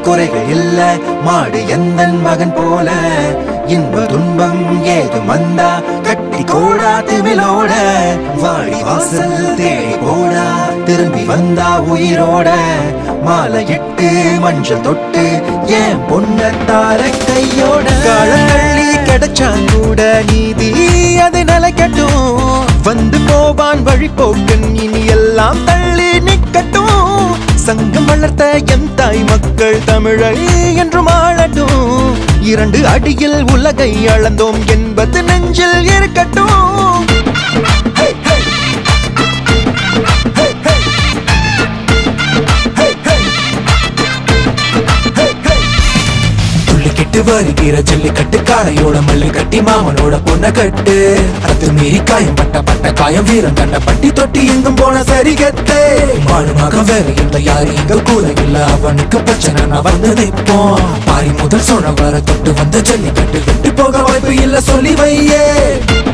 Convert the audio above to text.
குறைகள் இல்ல மாடு எந்தன் மகன் போல இன்ப துன்பம் ஏதும் வந்தா கட்டி கோடா திமிலோட வாடி வாசல் தேடி போடா திரும்பி வந்தா உயிரோட மாலை இட்டு மஞ்சள் தொட்டு ஏன் பொண்ணத்தார கையோட காலங்கள்ளி கிடைச்சா கூட நீதி அது நிலைக்கட்டும் வந்து போவான் வழிபோக்கன் இனி எல்லாம் தள்ளி நிக்கட்டும் சங்கம் வளர்த்த எம் தாய் மக்கள் தமிழை என்றும் ஆளட்டும் இரண்டு அடியில் உலகை அளந்தோம் என்பது நெஞ்சில் இருக்கட்டும் Hey, hey. Hey, hey. Hey, hey. Hey, hey. துள்ளிக்கிட்டு வருகிற ஜல்லிக்கட்டு காளையோட மல்லு கட்டி மாமனோட பொண்ண கட்டு அது மீறி காயம் பட்ட பட்ட காயம் வீரம் கண்ட பட்டி தொட்டி எங்கும் போன சரி கட்டு மாடுமாக வேற இல்ல யாரு இங்க கூட இல்ல அவனுக்கு பிரச்சனை நான் வந்து நிற்போம் பாரி முதல் சோழ வர தொட்டு வந்த ஜல்லிக்கட்டு விட்டு போக வாய்ப்பு இல்ல சொல்லி வையே